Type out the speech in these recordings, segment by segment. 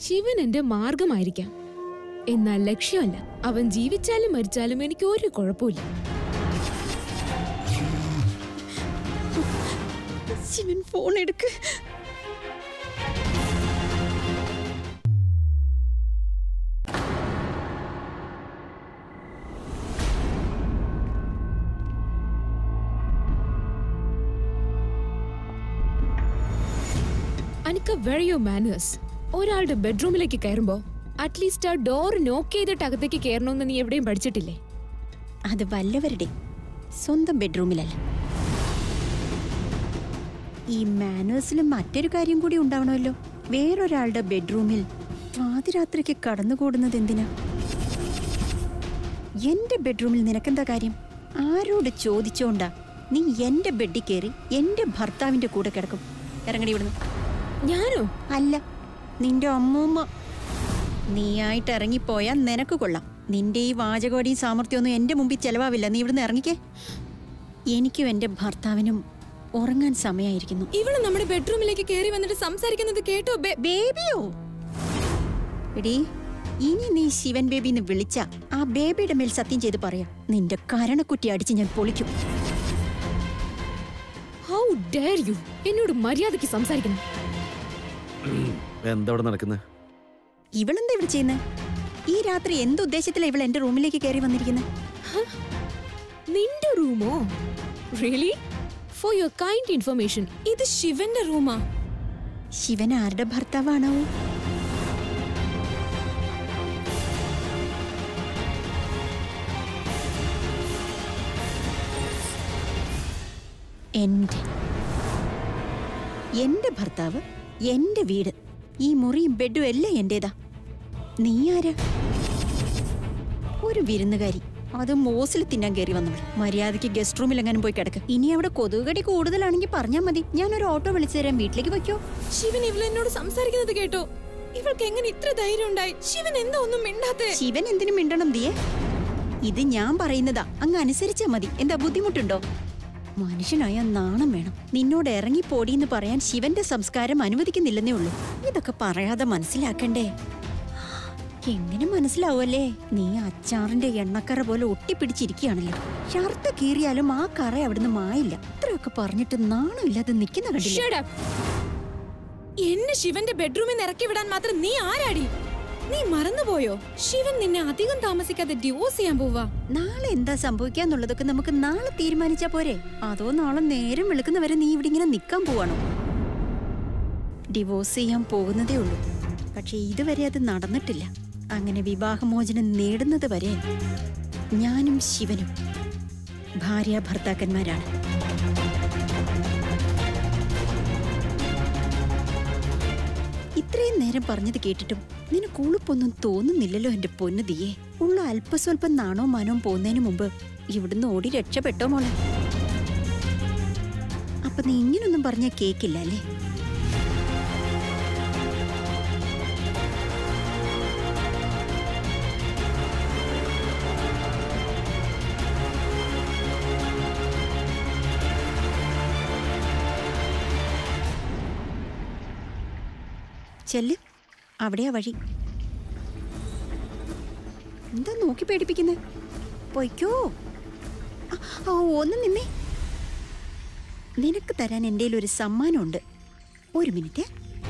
ശിവൻ എന്റെ മാർഗമായിരിക്കാം എന്നാൽ ലക്ഷ്യമല്ല അവൻ ജീവിച്ചാലും മരിച്ചാലും എനിക്ക് ഒരു കുഴപ്പമില്ല ശിവൻ ഫോൺ എടുക്ക് അനിക്ക വെരി യോ മാനേഴ്സ് ഒരാളുടെ ബെഡ്റൂമിലേക്ക് കയറുമ്പോ അറ്റ്ലീസ്റ്റ് ആ ഡോർ നോക്ക് ചെയ്തിട്ട് അകത്തേക്ക് കയറണമെന്ന് നീ എവിടെയും പഠിച്ചിട്ടില്ലേ അത് വല്ലവരുടെ സ്വന്തം ബെഡ്റൂമിലല്ല ഈ മാനേഴ്സിലും മറ്റൊരു കാര്യം കൂടി ഉണ്ടാവണമല്ലോ വേറൊരാളുടെ ബെഡ്റൂമിൽ പാതിരാത്രിക്ക് കടന്നുകൂടുന്നത് എന്തിനാ എന്റെ ബെഡ്റൂമിൽ നിനക്കെന്താ കാര്യം ആരോട് ചോദിച്ചോണ്ടാ നീ എന്റെ ബെഡിൽ കയറി എന്റെ ഭർത്താവിന്റെ കൂടെ കിടക്കും ഇറങ്ങടി ഇവിടുന്ന് ഞാനോ അല്ല നിന്റെ അമ്മൂമ്മ നീയായിട്ട് ഇറങ്ങിപ്പോയാൽ നിനക്ക് കൊള്ളാം നിന്റെ ഈ വാചകോടിയും സാമർത്ഥ്യമൊന്നും എന്റെ മുമ്പിൽ ചെലവാവില്ല നീ ഇവിടുന്ന് ഇറങ്ങിക്കേ എനിക്കും എന്റെ ഭർത്താവിനും ഉറങ്ങാൻ സമയമായിരിക്കുന്നു ഇവള് നമ്മുടെ ബെഡ്റൂമിലേക്ക് കയറി വന്നിട്ട് സംസാരിക്കുന്നത് കേട്ടോ ബേ ബേബിയോ എടീ ഇനി നീ ശിവൻ ബേബിന്ന് വിളിച്ച ആ ബേബിയുടെ മേൽ സത്യം ചെയ്ത് പറയാം നിന്റെ കരണക്കുറ്റി അടിച്ച് ഞാൻ പൊളിക്കും ഹൗ ഡെയർ യു എന്നോട് മര്യാദയ്ക്ക് സംസാരിക്കണം എന്താ ഇവിടെ നടക്കുന്നത് ഇവളെന്താ ഇവിടെ ചെയ്യുന്നത് ഈ രാത്രി എന്തുദ്ദേശത്തിലാ ഇവൾ എന്റെ റൂമിലേക്ക് കയറി വന്നിരിക്കുന്നത് നിന്റെ റൂമോ really for your kind information ഇത് ശിവന്റെ റൂമാ ശിവൻ ആരുടെ ഭർത്താവാണോ എന്റെ എന്റെ ഭർത്താവ് എന്റെ വീട് ഈ മുറിയും ബെഡും എല്ലാം എന്റേതാ നീ ആരാ ഒരു വിരുന്നുകാരി അത് മോസിൽ തിന്നാൻ കയറി വന്നവൾ മര്യാദയ്ക്ക് ഗസ്റ്റ് റൂമിൽ എങ്ങാനും പോയി കിടക്ക് ഇനി അവിടെ കൊതുകടി കൂടുതലാണെങ്കിൽ പറഞ്ഞാൽ മതി ഞാൻ ഒരു ഓട്ടോ വിളിച്ചു തരാം വീട്ടിലേക്ക് വയ്ക്കോ ശിവൻ ഇവൾ എന്നോട് സംസാരിക്കുന്നത് കേട്ടോ ഇവൾക്ക് എങ്ങനെ ഇത്ര ധൈര്യം ഉണ്ടായി ശിവൻ എന്താ ഒന്നും മിണ്ടാത്തെ ശിവൻ എന്തിനു മിണ്ടണം ദിയെ ഇത് ഞാൻ പറയുന്നതാ അങ്ങ് അനുസരിച്ചാ മതി എന്താ ബുദ്ധിമുട്ടുണ്ടോ മനുഷ്യനായ നാണം വേണം നിന്നോട് ഇറങ്ങി പോടിയെന്ന് പറയാൻ ശിവന്റെ സംസ്കാരം അനുവദിക്കുന്നില്ലെന്നേ ഉള്ളൂ ഇതൊക്കെ പറയാതെ മനസ്സിലാക്കണ്ടേ എങ്ങനെ മനസ്സിലാവുമല്ലേ നീ അച്ചാറിന്റെ എണ്ണക്കറ പോലെ ഒട്ടിപ്പിടിച്ചിരിക്കുകയാണല്ലോ ഷർട്ട് കീറിയാലും ആ കറ അവിടുന്ന് മായില്ല ഇത്രയൊക്കെ പറഞ്ഞിട്ട് നാണമില്ലാതെ നിൽക്കുന്ന കണ്ടില്ല Shut up. എന്നെ ശിവന്റെ ബെഡ്റൂമിൽ നിന്ന് ഇറക്കി വിടാൻ മാത്രം നീ ആരാടി നീ മറന്നുപോയോ ശിവൻ നിന്നെ അധികം താമസിക്കാതെ ഡിവോഴ്സ് ചെയ്യാൻ പോവാ നാളെ എന്താ സംഭവിക്കാന്നുള്ളതൊക്കെ നമുക്ക് നാളെ തീരുമാനിച്ചാ പോരെ അതോ നാളെ നേരം വെളുക്കുന്നവരെ നീ ഇവിടെ ഇങ്ങനെ നിൽക്കാൻ പോവാണോ ഡിവോഴ്സ് ചെയ്യാൻ പോകുന്നതേ ഉള്ളൂ പക്ഷെ ഇതുവരെ അത് നടന്നിട്ടില്ല അങ്ങനെ വിവാഹമോചനം നേടുന്നത് വരെ ഞാനും ശിവനും ഭാര്യ ഭർത്താക്കന്മാരാണ് ഇത്രയും നേരം പറഞ്ഞത് കേട്ടിട്ടും നിനക്ക് ഉളുപ്പൊന്നും തോന്നുന്നില്ലല്ലോ എന്റെ പൊന്നു ദിയെ ഉള്ള അല്പസ്വല്പം നാണോ മാനോ പോകുന്നതിന് മുമ്പ് ഇവിടുന്ന് ഓടി രക്ഷപ്പെട്ടോ മോളെ അപ്പൊ നീ ഇങ്ങനൊന്നും പറഞ്ഞ കേക്കില്ല അല്ലേ ചെല്ല് അവിടെയാ വഴി എന്താ നോക്കി പേടിപ്പിക്കുന്നേ പൊയ്ക്കോ ആ, ആ, ഒന്ന് നിന്നേ നിനക്ക് തരാൻ എൻ്റെ ഒരു സമ്മാനമുണ്ട് ഒരു മിനിറ്റ്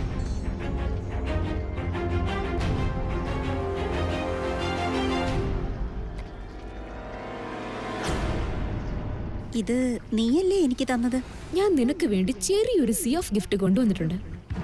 ഇത് നീയല്ലേ എനിക്ക് തന്നത് ഞാൻ നിനക്ക് വേണ്ടി ചെറിയൊരു സി ഓഫ് ഗിഫ്റ്റ് കൊണ്ടുവന്നിട്ടുണ്ട്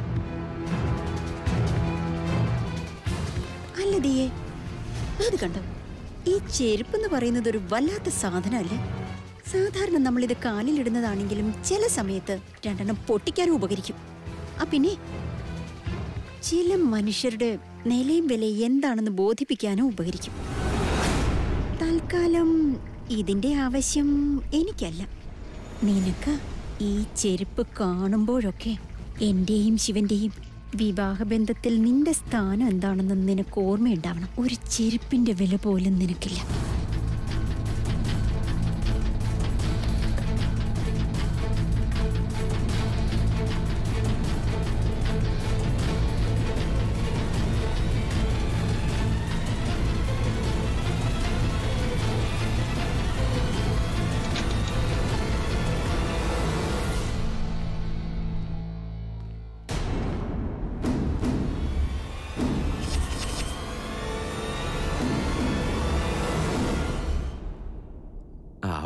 അല്ല ദിയേ അത് കണ്ടോ ഈ ചെരുപ്പ് എന്ന് പറയുന്നത് ഒരു വല്ലാത്ത സാധനമല്ലേ സാധാരണ നമ്മളിത് കാലിലിടുന്നതാണെങ്കിലും ചില സമയത്ത് രണ്ടെണ്ണം പൊട്ടിക്കാനും ഉപകരിക്കും ആ പിന്നെ ചില മനുഷ്യരുടെ നിലയും വിലയും എന്താണെന്ന് ബോധിപ്പിക്കാനും ഉപകരിക്കും തൽക്കാലം ഇതിന്റെ ആവശ്യം എനിക്കല്ല നിനക്ക് ഈ ചെരുപ്പ് കാണുമ്പോഴൊക്കെ എന്റെയും ശിവന്റെയും വിവാഹബന്ധത്തിൽ നിന്റെ സ്ഥാനം എന്താണെന്ന് നിനക്ക് ഓർമ്മയുണ്ടാവണം ഒരു ചെരുപ്പിന്റെ വില പോലും നിനക്കില്ല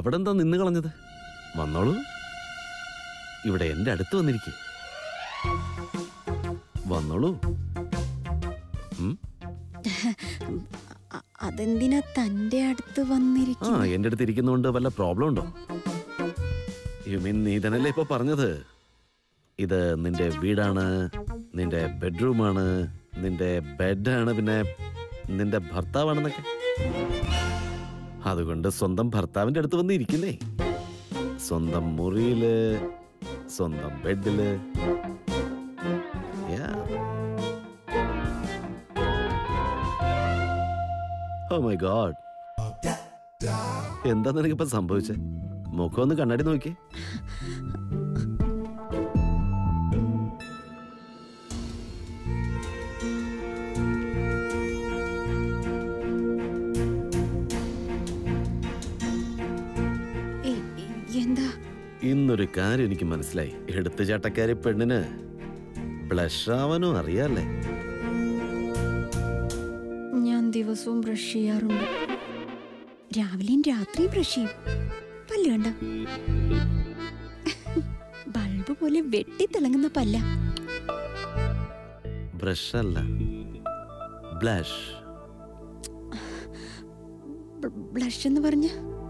അവിടെ എന്താ നിന്ന് കളഞ്ഞത് വന്നോളൂ ഇവിടെ എന്റെ അടുത്ത് വന്നിരിക്കേ വന്നോളൂ ഉം? അ- അതെന്തിനാ തന്റെ അടുത്ത് ആ വന്നിരിക്കും എന്റെ അടുത്ത് ഇരിക്കുന്നതുകൊണ്ട് വല്ല പ്രോബ്ലം ഉണ്ടോ യു മീൻ നീ തന്നെയല്ലേ ഇപ്പൊ പറഞ്ഞത് ഇത് നിന്റെ വീടാണ് നിന്റെ ബെഡ്റൂമാണ് നിന്റെ ബെഡാണ് പിന്നെ നിന്റെ ഭർത്താവാണെന്നൊക്കെ അതുകൊണ്ട് സ്വന്തം ഭർത്താവിന്റെ അടുത്ത് വന്ന് ഇരിക്കുന്നേ സ്വന്തം മുറിയില് സ്വന്തം ബെഡില് Yeah. Oh my God. എന്താ നിനക്കിപ്പോ സംഭവിച്ചേ മുഖം ഒന്ന് കണ്ണാടി നോക്കി ഏയ്, എന്താ ഇന്നൊരു കാര്യം എനിക്ക് മനസ്സിലായി എടുത്തുചാട്ടക്കാരി പെണ്ണിന് ബ്ലഷ് ആവാനും അറിയാല്ലേ ഞാൻ ദിവസവും ബ്രഷ് ചെയ്യാറുണ്ട് രാവിലെയും രാത്രിയും ബ്രഷ് ചെയ്യും പല്ല് കണ്ട ബൾബ് പോലെ വെട്ടിത്തിളങ്ങുന്ന പല്ല ബ്രഷ് അല്ല ബ്ലഷ് ബ്ലഷ് എന്ന് പറഞ്ഞ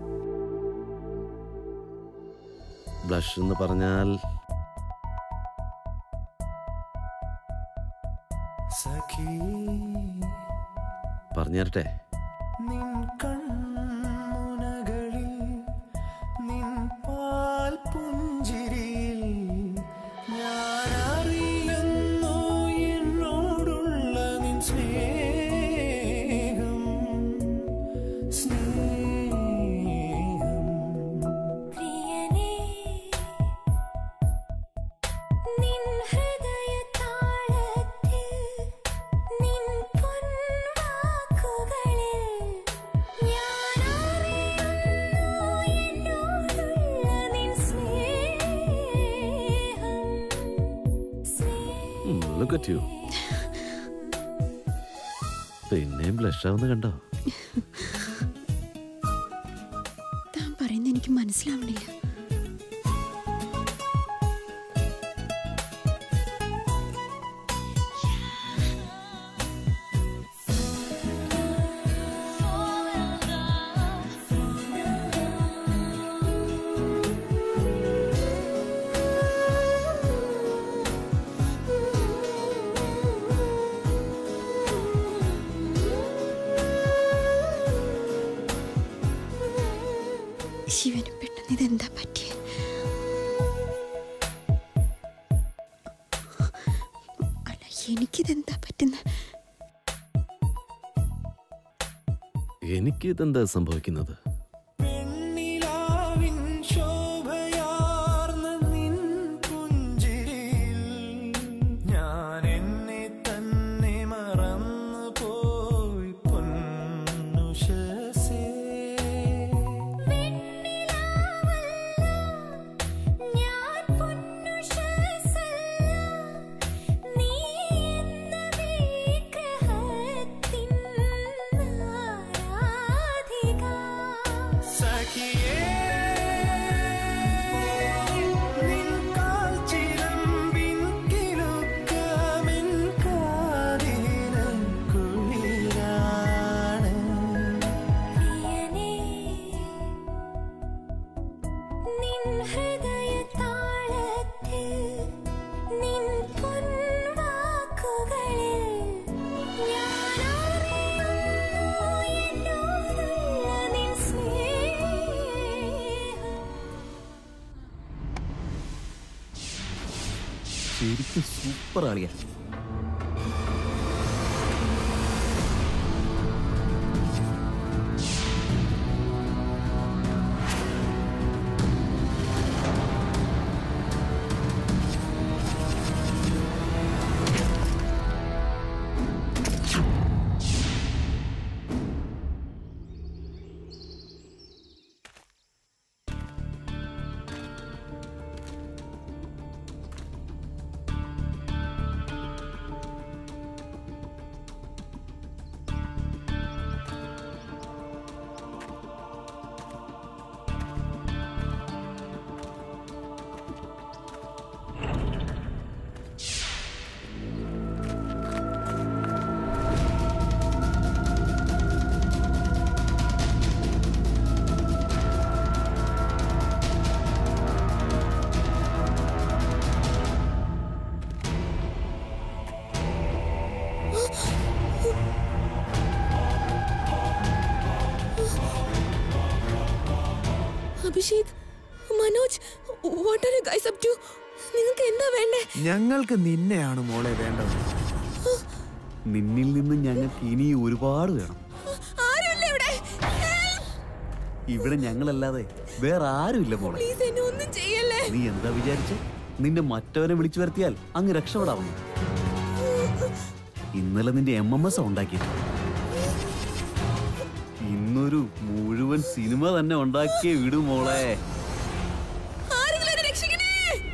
ബ്ലഷ് എന്ന് പറഞ്ഞാൽ സഖി പറഞ്ഞു തരട്ടെ നിൻ കൺമുനകളിൽ നിൻ പാൽ പുഞ്ചിരിയിൽ ഞാൻ അറിയുന്നു എന്നോടുള്ള നിൻ സ്നേഹം സ്നേഹം പ്രിയനേ നിൻ ഹൃദയതാളത്തിൽ നിൻ പൊൻവാക്കുകളിൽ ഞാൻ അറിയുന്നു എന്നോടുള്ള നിൻ സ്നേഹം സ്നേഹം ലുക്ക് അറ്റ് യു പിന്നെയും ബ്ലഷ് ആവുന്ന കണ്ടോ താൻ പറയുന്ന എനിക്ക് മനസ്സിലാവണില്ല ശിവന് പെട്ടെന്ന് ഇതെന്താ പറ്റിയ അല്ല എനിക്കിതെന്താ പറ്റുന്ന എനിക്ക് ഇതെന്താ സംഭവിക്കുന്നത് പെണ്ണിലാവിൻ ശോഭയാർന്ന നിൻ പുഞ്ചിരിയിൽ ഞാൻ എന്നെ തന്നെ മറന്നു പോയി പൊന്നുഷസേ ഞാൻ പൊന്നുഷസല്ല നീ എന്ന വിഗ്രഹത്തിൻ ആരാധിക സഖിയേ നിൻ കാൽച്ചിലമ്പിൻ കിലുക്കമെൻ കാതിന് കുളിരാണ് പ്രിയനേ നിൻ ഹൃദയതാളത്തിൽ നിൻ പൊൻവാക്കുകളിൽ ഞാൻ അറിയുന്നു എന്നോടുള്ള നിൻ സ്നേഹം ശരിക്കും സൂപ്പർ ആളിയാ Abhishek Manoj what are you guys up to നിങ്ങൾക്ക് എന്താ വേണ്ടേ ഞങ്ങൾക്ക് നിന്നെയാണ് മോളെ വേണ്ടത് നിന്നിൽ നിന്ന് ഞങ്ങൾക്ക് ഇനി ഒരുപാട് വേണം ആരുമില്ല ഇവിടെ ഇവിടെ ഞങ്ങളല്ലാതെ വേറെ ആരുമില്ല മോളെ പ്ലീസ് എന്നെ ഒന്നും ചെയ്യല്ലേ നീ എന്താ വിചാരിച്ച നിന്നെ മറ്റവനെ വിളിച്ചു വരുത്തിയാൽ അങ്ങ് രക്ഷപ്പെടാവുന്നു ഇന്നലെ നിന്റെ എം എം എസ് ഉണ്ടാക്കിയത് ഇന്നൊരു മുഴുവൻ സിനിമ തന്നെ ഉണ്ടാക്കിയ വിടു മോളെ ആരെങ്കിലും എന്നെ രക്ഷിക്കണേ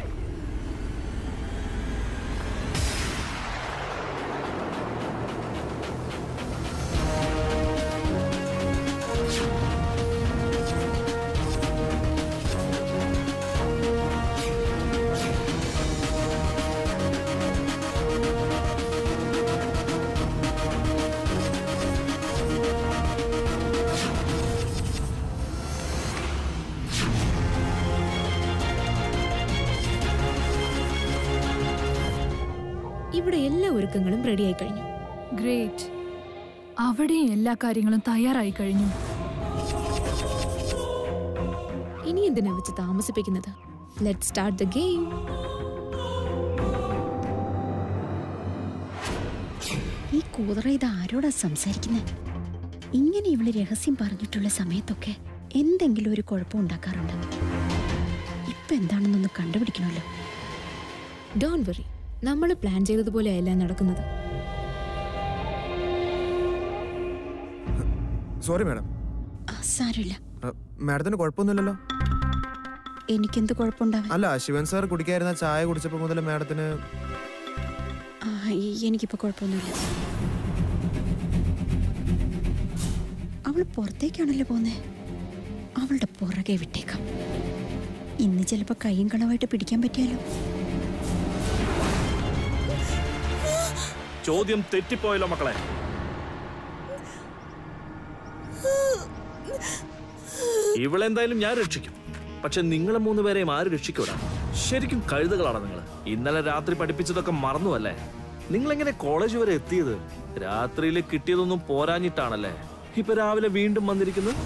ഇവിടെ എല്ലാ ഒരുക്കങ്ങളും റെഡിയായി കഴിഞ്ഞു ഗ്രേറ്റ് അവിടെയും എല്ലാ കാര്യങ്ങളും തയ്യാറായി കഴിഞ്ഞു ഇനി എന്തിനാ വെച്ച് താമസിപ്പിക്കുന്നത് ലെറ്റ് സ്റ്റാർട്ട് ദ ഗെയിം ഈ കൂതറ ഇത് ആരോടാ സംസാരിക്കുന്നത് ഇങ്ങനെ ഇവള് രഹസ്യം പറഞ്ഞിട്ടുള്ള സമയത്തൊക്കെ എന്തെങ്കിലും ഒരു കുഴപ്പം ഉണ്ടാക്കാറുണ്ട് ഇപ്പൊ എന്താണെന്നൊന്ന് കണ്ടുപിടിക്കണമല്ലോ ഡോൺ വറി നമ്മൾ പ്ലാൻ ചെയ്തതുപോലെ എല്ലാം നടക്കുന്നത് സോറി മാഡം ആ, സാരമില്ല മാഡത്തിന് കുഴപ്പമൊന്നുമില്ലല്ലോ എനിക്കെന്ത് കുഴപ്പമുണ്ടാവാൻ അല്ല ശിവൻ സാർ കുടിക്കായിരുന്ന ചായ കുടിച്ചപ്പോൾ മുതൽ മാഡത്തിന് ആ, ഈ- എനിക്കിപ്പോ കുഴപ്പമൊന്നുമില്ല അവൾ പുറത്തേക്കാണല്ലോ പോന്നേ അവളുടെ പുറകെ വിട്ടേക്കാം ഇന്ന് ചിലപ്പോ കൈയും കളവായിട്ട് പിടിക്കാൻ പറ്റിയാലോ ചോദ്യം തെറ്റിപ്പോയല്ലോ മക്കളെ ഇവളെന്തായാലും ഞാൻ രക്ഷിക്കും പക്ഷെ നിങ്ങളെ മൂന്ന് പേരെയും ആര് രക്ഷിക്കൂടാ ശരിക്കും കഴുതകളാണ് നിങ്ങൾ ഇന്നലെ രാത്രി പഠിപ്പിച്ചതൊക്കെ മറന്നുവല്ലേ നിങ്ങൾ എങ്ങനെ കോളേജ് വരെ എത്തിയത് രാത്രിയിൽ കിട്ടിയതൊന്നും പോരാഞ്ഞിട്ടാണല്ലേ ഇപ്പൊ രാവിലെ വീണ്ടും വന്നിരിക്കുന്നത്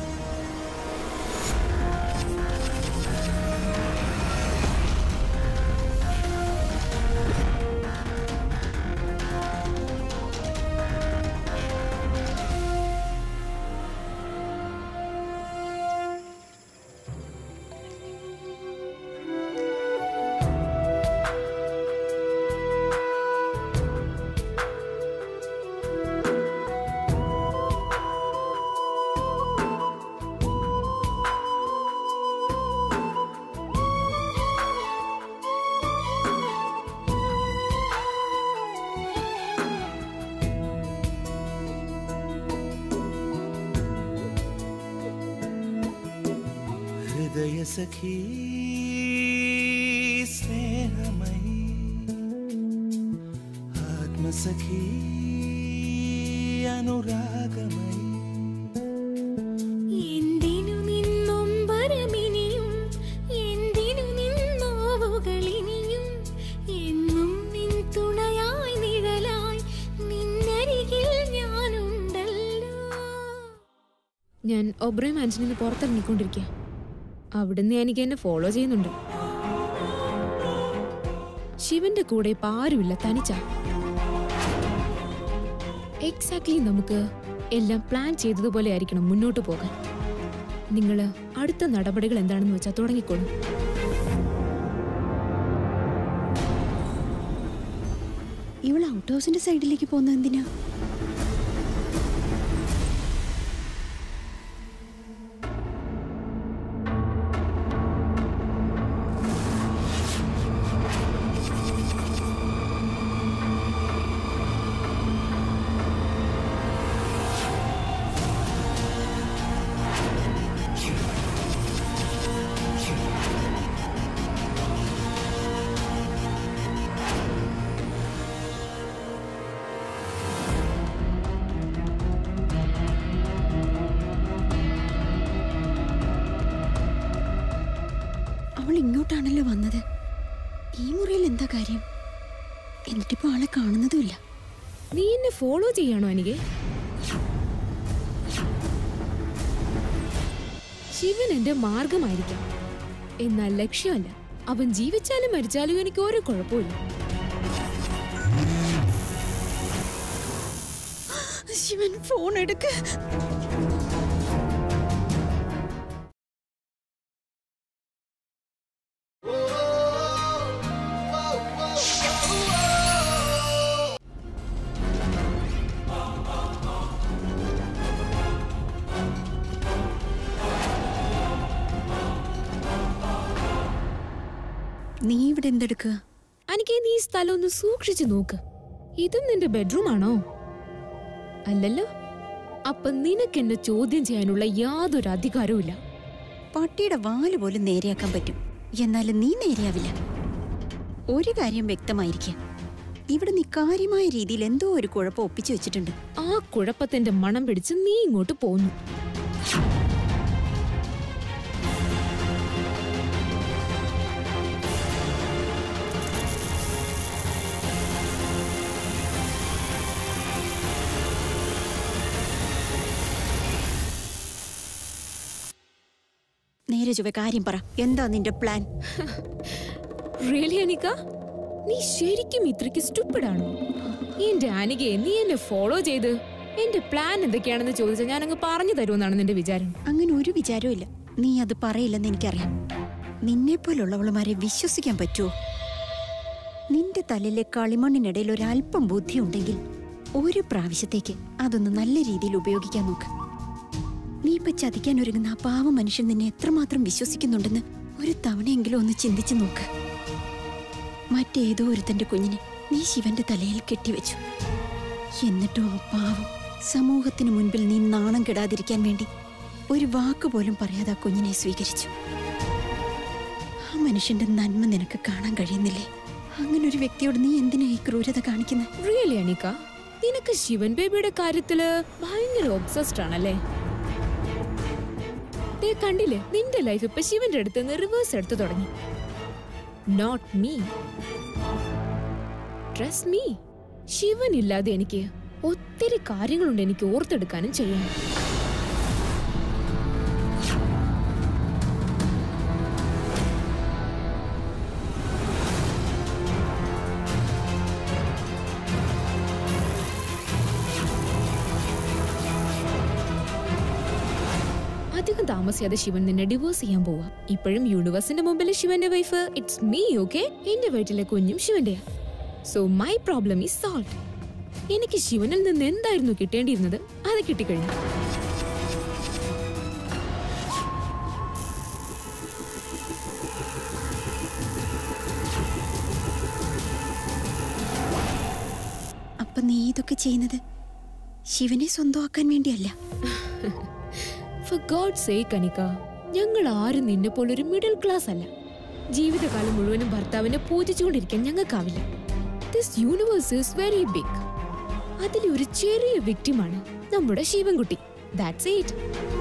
ഹൃദയ സഖീ സ്നേഹമയി ആത്മസഖീ അനുരാഗമയി എന്തിനു നിന്നൊമ്പരമിനിയും എന്തിനു നിന്നോവുകളിനിയും എന്നും നിൻ തുണയായി നിഴലായി നിന്നരികിൽ ഞാനുണ്ടല്ലോ ഞാൻ ഒബ്രേ മാൻഷനിൽ നിന്ന് പുറത്തിറങ്ങിക്കൊണ്ടിരിക്കുക അവിടുന്ന് എനിക്ക് എന്നെ ഫോളോ ചെയ്യുന്നുണ്ട് ശിവന്റെ കൂടെ ഇപ്പൊ ആരുമില്ല തനിച്ച എക്സാക്ട്ലി നമുക്ക് എല്ലാം പ്ലാൻ ചെയ്തതുപോലെ ആയിരിക്കണം മുന്നോട്ട് പോകാൻ നിങ്ങൾ അടുത്ത നടപടികൾ എന്താണെന്ന് വെച്ചാൽ തുടങ്ങിക്കോളൂ ഇവൾ ഔട്ട് ഹൗസിന്റെ സൈഡിലേക്ക് പോകുന്നത് എന്തിനാ അവൾ ഇങ്ങോട്ടാണല്ലോ വന്നത് ഈ മുറിയിൽ എന്താ കാര്യം എന്നിട്ടിപ്പോ ആളെ കാണുന്നതുമില്ല നീ എന്നെ ഫോളോ ചെയ്യാണോ എനിക്ക് ശിവൻ എന്റെ മാർഗമായിരിക്കാം എന്നാൽ ലക്ഷ്യമല്ല അവൻ ജീവിച്ചാലും മരിച്ചാലും എനിക്ക് ഒരു കുഴപ്പമില്ല ശിവൻ ഫോൺ എടുക്ക നീ ഇവിടെ എന്തെടുക്കുക എനിക്ക് നീ ഈ സ്ഥലം ഒന്ന് സൂക്ഷിച്ചു നോക്ക് ഇതും നിന്റെ ബെഡ്റൂം ആണോ അല്ലല്ലോ അപ്പൊ നിനക്ക് എന്നെ ചോദ്യം ചെയ്യാനുള്ള യാതൊരു അധികാരവും ഇല്ല പട്ടിയുടെ വാല് പോലും നേരെയാക്കാൻ പറ്റും എന്നാലും നീ നേരെയാവില്ല ഒരു കാര്യം വ്യക്തമായിരിക്കുക ഇവിടെ നീ കാര്യമായ രീതിയിൽ എന്തോ ഒരു കുഴപ്പം ഒപ്പിച്ചു വെച്ചിട്ടുണ്ട് ആ കുഴപ്പത്തിന്റെ മണം പിടിച്ച് നീ ഇങ്ങോട്ട് പോന്നു നേരെ ചുവ കാര്യം പറ എന്താ നിന്റെ പ്ലാൻ റിയലി അനിക നീ ശരിക്കും ഇത്രയ്ക്ക് സ്റ്റുപ്പിഡ് ആണോ എന്റെ അനികയെ നീ എന്നെ ഫോളോ ചെയ്ത് എന്റെ പ്ലാൻ എന്തൊക്കെയാണെന്ന് ചോദിച്ചാൽ ഞാൻ അങ്ങ് പറഞ്ഞു തരുമെന്നാണ് നിന്റെ വിചാരം അങ്ങനെ ഒരു വിചാരവും ഇല്ല നീ അത് പറയില്ലെന്ന് എനിക്കറിയാം നിന്നെ പോലുള്ളവളുമാരെ വിശ്വസിക്കാൻ പറ്റുമോ നിന്റെ തലയിലെ കളിമണ്ണിനിടയിൽ ഒരല്പം ബുദ്ധി ഉണ്ടെങ്കിൽ ഒരു പ്രാവശ്യത്തേക്ക് അതൊന്ന് നല്ല രീതിയിൽ ഉപയോഗിക്കാൻ നോക്ക് നീ ഇപ്പൊ ചതിക്കാൻ ഒരുങ്ങുന്ന ആ പാവ മനുഷ്യൻ നിന്നെ എത്രമാത്രം വിശ്വസിക്കുന്നുണ്ടെന്ന് ഒരു തവണയെങ്കിലും ഒന്ന് ചിന്തിച്ചു നോക്ക് മറ്റേതോ ഒരുത്തന്റെ കുഞ്ഞിനെ നീ ശിവന്റെ തലയിൽ കെട്ടിവെച്ചു എന്നിട്ടും ആ പാവം സമൂഹത്തിന് മുൻപിൽ നീ നാണം കെടാതിരിക്കാൻ വേണ്ടി ഒരു വാക്ക് പോലും പറയാതെ ആ കുഞ്ഞിനെ സ്വീകരിച്ചു ആ മനുഷ്യന്റെ നന്മ നിനക്ക് കാണാൻ കഴിയുന്നില്ലേ അങ്ങനെ ഒരു വ്യക്തിയോട് നീ എന്തിനാ ഈ ക്രൂരത കാണിക്കുന്നത് റിയലി അനിക നിനക്ക് ശിവൻ ബേബിയുടെ കാര്യത്തില് ഭയങ്കര ഒബ്സസ്ഡ് ആണല്ലേ ദേ കണ്ടില്ലേ നിന്റെ ലൈഫ് ഇപ്പൊ ശിവന്റെ അടുത്ത് നിന്ന് റിവേഴ്സ് എടുത്തു തുടങ്ങി not me trust me Shivan ഇല്ലാതെ എനിക്ക് ഒത്തിരി കാര്യങ്ങളുണ്ട് എനിക്ക് ഓർത്തെടുക്കാനും ചെയ്യാൻ അധികം താമസിയാതെ ശിവൻ നിന്നെ ഡിവോഴ്സ് ചെയ്യാൻ പോവാ ഇപ്പോഴും യൂണിവേഴ്സിന്റെ മുമ്പിൽ ശിവന്റെ വൈഫ് ഇറ്റ്സ് മീ ഓക്കെ എന്റെ വയറ്റിലെ കുഞ്ഞും ശിവന്റെയാ so my problem is solve എനിക്ക് ശിവനിൽ നിന്ന് എന്തായിരുന്നു കിട്ടേണ്ടിയിരുന്നത് അത് കിട്ടിക്കഴിഞ്ഞു അപ്പൊ നീ ഇതൊക്കെ ചെയ്യുന്നത് ശിവനെ സ്വന്തമാക്കാൻ വേണ്ടിയല്ല ഫോർ ഗോഡ് സേ കനിക ഞങ്ങൾ ആരും നിന്നെ പോലൊരു മിഡിൽ ക്ലാസ് അല്ല ജീവിതകാലം മുഴുവനും ഭർത്താവിനെ പൂജിച്ചുകൊണ്ടിരിക്കാൻ ഞങ്ങൾക്കാവില്ല this universe is very big അതിലെ ഒരു ചെറിയ വ്യക്തിമാണ് നമ്മുടെ ശിവൻകുട്ടി ദാറ്റ്സ് ഇറ്റ്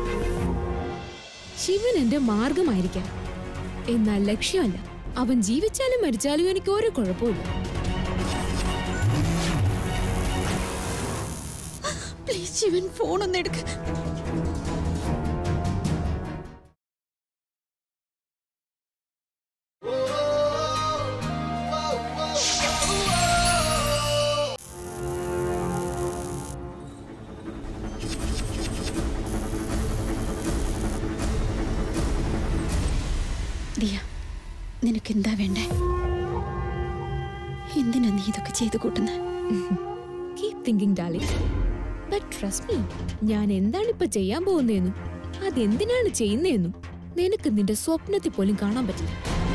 ശിവൻ എന്റെ മാർഗമായിരിക്കാം എന്നാൽ ലക്ഷ്യമല്ല അവൻ ജീവിച്ചാലും മരിച്ചാലും എനിക്ക് ഒരു കുഴപ്പമില്ല പ്ലീസ് ശിവൻ ഫോൺ ഒന്ന് എടുക്ക ദിയ നിനക്ക് എന്താ വേണ്ടേ എന്തിനാ നീ ഇതൊക്കെ ചെയ്തു കൂട്ടുന്നത് keep thinking darling but trust me ഞാൻ എന്താണ് ഇപ്പൊ ചെയ്യാൻ പോകുന്നതെന്നും അതെന്തിനാണ് ചെയ്യുന്നതെന്നും നിനക്ക് നിന്റെ സ്വപ്നത്തിൽ പോലും കാണാൻ പറ്റില്ല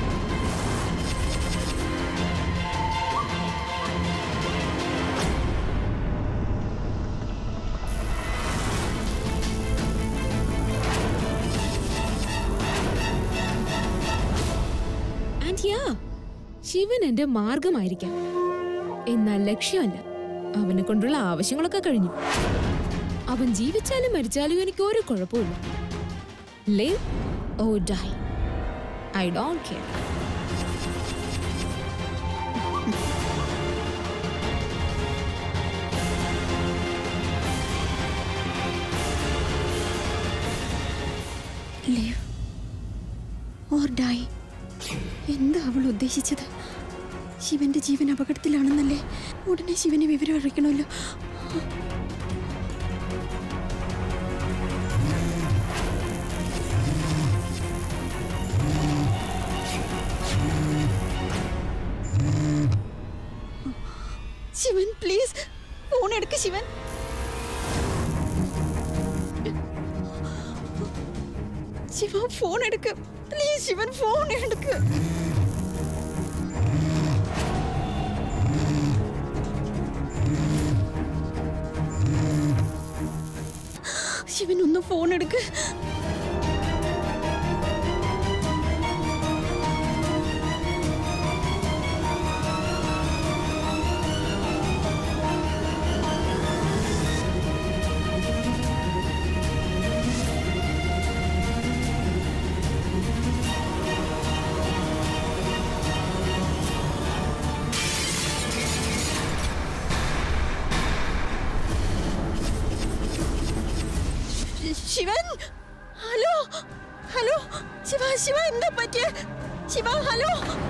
ആൻഡ് യാ ശിവൻ എന്റെ മാർഗമായിരിക്കാം എന്നാൽ ലക്ഷ്യമല്ല അവനെ കൊണ്ടുള്ള ആവശ്യങ്ങളൊക്കെ കഴിഞ്ഞു അവൻ ജീവിച്ചാലും മരിച്ചാലും എനിക്ക് ഒരു കുഴപ്പമില്ല live or die I don't care live or die. എന്താ അവൾ ഉദ്ദേശിച്ചത് ശിവന്റെ ജീവൻ അപകടത്തിലാണെന്നല്ലേ ഉടനെ ശിവനെ വിവരം അറിയിക്കണമല്ലോ ശിവൻ പ്ലീസ് ഫോൺ എടുക്ക് ശിവൻ ശിവ ഫോൺ എടുക്ക് പ്ലീസ് ശിവൻ ഫോൺ എടുക്ക് ശിവൻ ഒന്ന് ഫോൺ എടുക്ക് ശിവൻ ഹലോ ഹലോ ശിവ ശിവ എന്താ പറ്റിയ ശിവ ഹലോ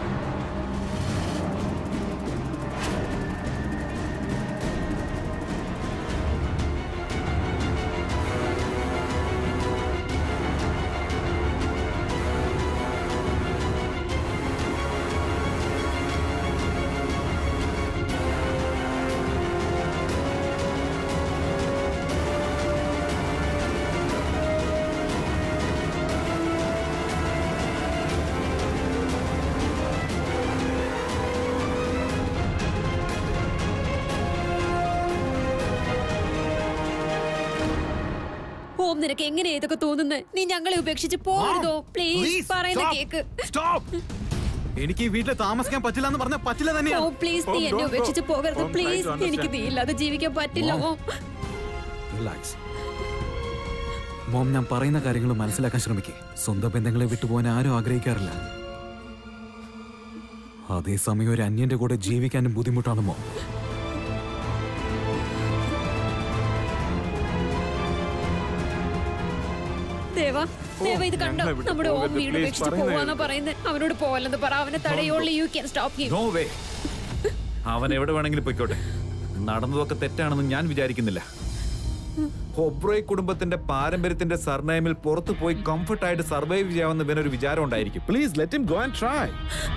ഓം നിനക്ക് എങ്ങനെയാ ഇതൊക്കെ തോന്നുന്നത് നീ ഞങ്ങളെ ഉപേക്ഷിച്ച് പോകരുതോ പ്ലീസ് പറയുന്ന കേക്ക് സ്റ്റോപ്പ് എനിക്ക് ഈ വീട്ടിൽ താമസിക്കാൻ പറ്റില്ല എന്ന് പറഞ്ഞാൽ പറ്റില്ല ഓ തന്നെയാണ് പ്ലീസ് നീ എന്നെ ഉപേക്ഷിച്ച് പോകരുത് പ്ലീസ് എനിക്ക് നീ ഇല്ലാതെ ജീവിക്കാൻ പറ്റില്ല ഓം റിലാക്സ് മോം ഞാൻ പറയുന്ന കാര്യങ്ങൾ മനസ്സിലാക്കാൻ ശ്രമിക്കേ സ്വന്തം ബന്ധങ്ങളെ വിട്ടുപോകാൻ ആരും ആഗ്രഹിക്കാറില്ല അതേസമയം ഒരു അന്യന്റെ കൂടെ ജീവിക്കാനും ബുദ്ധിമുട്ടാണ് മോം ദേവ ദേവ ഇത് കണ്ടോ നമ്മുടെ ഓം വീട് ഉപേക്ഷിച്ച് പോവാന്നാ പറയുന്നത് അവനോട് പോവല്ലെന്ന് പറ അവനെ തടയോളി you can stop him no way അവൻ എവിടെ വേണമെങ്കിലും പൊയ്ക്കോട്ടെ നടന്നതൊക്കെ തെറ്റാണെന്ന് ഞാൻ വിചാരിക്കുന്നില്ല ഹൊബ്രോയ് കുടുംബത്തിന്റെ പാരമ്പര്യത്തിന്റെ സർനൈമിൽ പുറത്തു പോയി കംഫർട്ട് ആയിട്ട് സർവൈവ് ചെയ്യാമെന്ന് ഇവനൊരു വിചാരം ഉണ്ടായിരിക്കും please let him go and try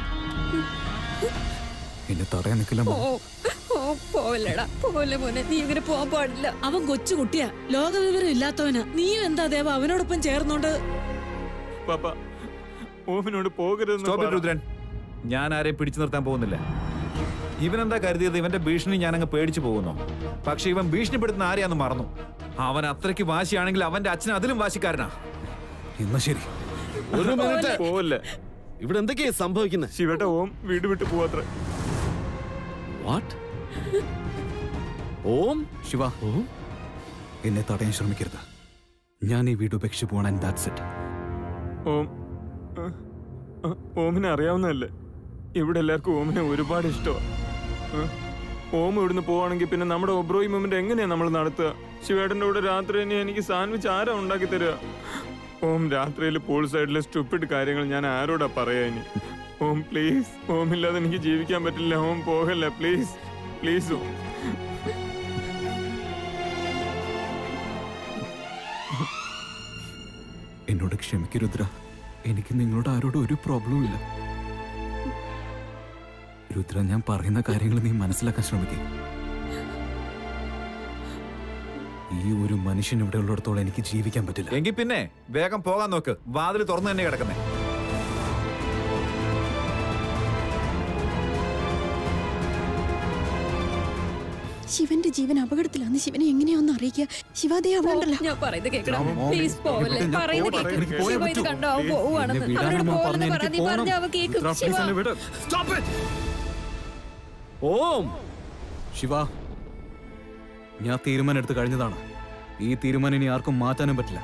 എന്നെ തടയാൻ നിൽക്കില്ല ഓ മോം ഓ പോവല്ലടാ പോവല്ലേ മോനെ നീ ഇങ്ങനെ പോവാൻ പാടില്ല അവൻ കൊച്ചു കുട്ടിയാ ലോകവിവരം ഇല്ലാത്തവനാ നീയും എന്താ ദേവ അവനോടൊപ്പം ചേർന്നോണ്ട് പാപ്പ ഓമിനോട് പോകരുത് രുദ്രൻ ഞാൻ ആരെയും പിടിച്ചു നിർത്താൻ പോകുന്നില്ല ഇവൻ എന്താ കരുതിയത് ഇവന്റെ ഭീഷണി ഞാൻ അങ്ങ് പേടിച്ചു പോകുന്നു പക്ഷെ ഇവൻ ഭീഷണിപ്പെടുത്തുന്ന ആരെയാന്ന് മറന്നു അവൻ അത്രയ്ക്ക് വാശിയാണെങ്കിൽ അവന്റെ അച്ഛൻ അതിലും വാശിക്കാരനാ എന്നാ ശരി ഒരു മിനിറ്റ് പോവല്ലേ ഇവിടെ എന്തൊക്കെയാ സംഭവിക്കുന്നത് ശിവട്ട ഓം വീട് വിട്ടു പോവാത്ര വാട്ട് ഓം ശിവ ഓം എന്നെ തടയാൻ ശ്രമിക്കരുത് ഞാൻ ഈ വീട് ഉപേക്ഷിച്ച് പോകണം and that's it Om ah, ah, ഓമിനെ അറിയാവുന്നതല്ലേ ഇവിടെ എല്ലാവർക്കും ഓമിനെ ഒരുപാട് ഇഷ്ടമാണ് ഓം ഇവിടുന്ന് പോവാണെങ്കിൽ പിന്നെ നമ്മുടെ ഒബ്രോയി മൂമെന്റ് എങ്ങനെയാ നമ്മൾ നടത്തുക ശിവേട്ടൻ്റെ കൂടെ രാത്രി തന്നെ എനിക്ക് സാൻഡ്വിച്ച് ആരാ ഉണ്ടാക്കി തരിക ഓം രാത്രിയിൽ പൂൾ സൈഡിലെ സ്റ്റുപ്പിഡ് കാര്യങ്ങൾ ഞാൻ ആരോടാ പറയാ ഇനി ഓം പ്ലീസ് ഓം ഇല്ലാതെ എനിക്ക് ജീവിക്കാൻ പറ്റില്ല ഓം പോകല്ല പ്ലീസ് പ്ലീസ് ഓം എന്നോട് ക്ഷമിക്കരുദ്ര എനിക്ക് നിങ്ങളോട് ആരോടും ഒരു പ്രോബ്ലവും ഇല്ല രുദ്ര ഞാൻ പറയുന്ന കാര്യങ്ങൾ നീ മനസ്സിലാക്കാൻ ശ്രമിക്കേ ഈ ഒരു മനുഷ്യൻ ഇവിടെ ഉള്ളിടത്തോളം എനിക്ക് ജീവിക്കാൻ പറ്റില്ല എങ്കിൽ പിന്നെ വേഗം പോകാൻ നോക്ക് വാതിൽ തുറന്നു തന്നെ കിടക്കുന്നേ ശിവന്റെ ജീവൻ അപകടത്തിലാന്ന് ശിവനെ എങ്ങനെയാന്ന് അറിയിക്കുക ശിവാദേ അവിടെ ഉണ്ടല്ലോ ഞാൻ പറയുന്നത് കേൾക്കണം മോം, പ്ലീസ് പോവല്ലേ ഞാൻ പറയുന്നത് പോകട്ടെ, കേക്ക് എനിക്ക് പോയേ ശിവ ഇത് പറ്റൂ. കണ്ടോ അവൻ Please, പോവാണെന്ന് എന്നെ വിടാനാണ് അവനോട് മോൻ പോവല്ലെന്ന് പറഞ്ഞത്. പറ നീ എനിക്ക് പറഞ്ഞ അവ പോകണം. കേക്കും രുദ്ര, please ശിവ എന്നെ വിട്. Stop it! ഓം ശിവ ഞാൻ തീരുമാനം എടുത്ത് കഴിഞ്ഞതാണ് ഈ തീരുമാനം ഇനി ആർക്കും മാറ്റാനും പറ്റില്ല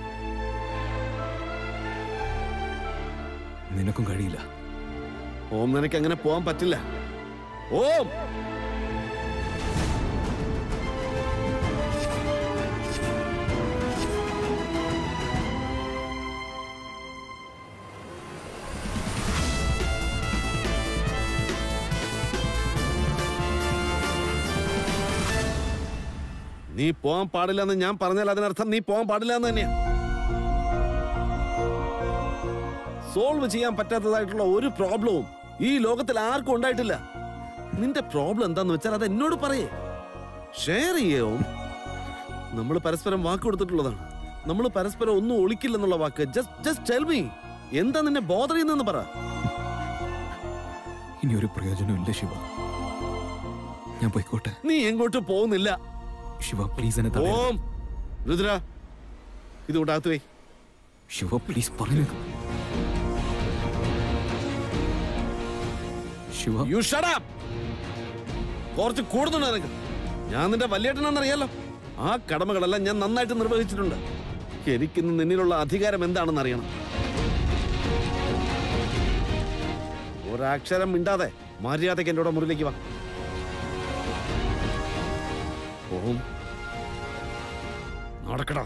നിനക്കും കഴിയില്ല ഓം നിനക്ക് അങ്ങനെ പോവാൻ പറ്റില്ല ഓം നീ പോകാൻ പാടില്ല എന്ന് ഞാൻ പറഞ്ഞാൽ അതിനർത്ഥം നീ പോകാൻ പാടില്ല എന്ന് തന്നെയാ സോൾവ് ചെയ്യാൻ പറ്റാത്തതായിട്ടുള്ള ഒരു പ്രോബ്ലവും ഈ ലോകത്തിൽ ആർക്കും ഉണ്ടായിട്ടില്ല നിന്റെ പ്രോബ്ലം എന്താന്ന് വെച്ചാൽ അത് എന്നോട് പറയേ ഷെയർ ചെയ്യോ നമ്മൾ പരസ്പരം വാക്ക് കൊടുത്തിട്ടുള്ളതാണ് നമ്മൾ പരസ്പരം ഒന്നും ഒളിക്കില്ലെന്നുള്ള വാക്ക് ജസ്റ്റ് ജസ്റ്റ് ടെൽ മീ എന്താ നിന്നെ ബോധർ ചെയ്യുന്നതെന്ന് പറ ഇനി ഒരു പ്രയോജനവും ഇല്ല ശിവ ഞാൻ പോയിക്കോട്ടെ നീ എങ്ങോട്ട് പോകുന്നില്ല ശിവ പ്ലീസ് എന്നെ തടയരുത്. ഓം രുദ്ര ഇത് കൊണ്ടാകത്ത് പോയി ശിവ പ്ലീസ് പറഞ്ഞു ശിവ യു ഷട്ട് അപ്പ് കുറച്ച് കൂടുതലുണ്ട് നിനക്ക് ഞാൻ നിന്റെ വല്യേട്ടനാണെന്നറിയാലോ ആ കടമകളെല്ലാം ഞാൻ നന്നായിട്ട് നിർവഹിച്ചിട്ടുണ്ട് എനിക്കിന്ന് നിന്നിലുള്ള അധികാരം എന്താണെന്ന് അറിയണം ഒരക്ഷരം മിണ്ടാതെ മര്യാദയ്ക്ക് എൻ്റെ കൂടെ മുറിയിലേക്ക് വാ ഓം നടക്കടാ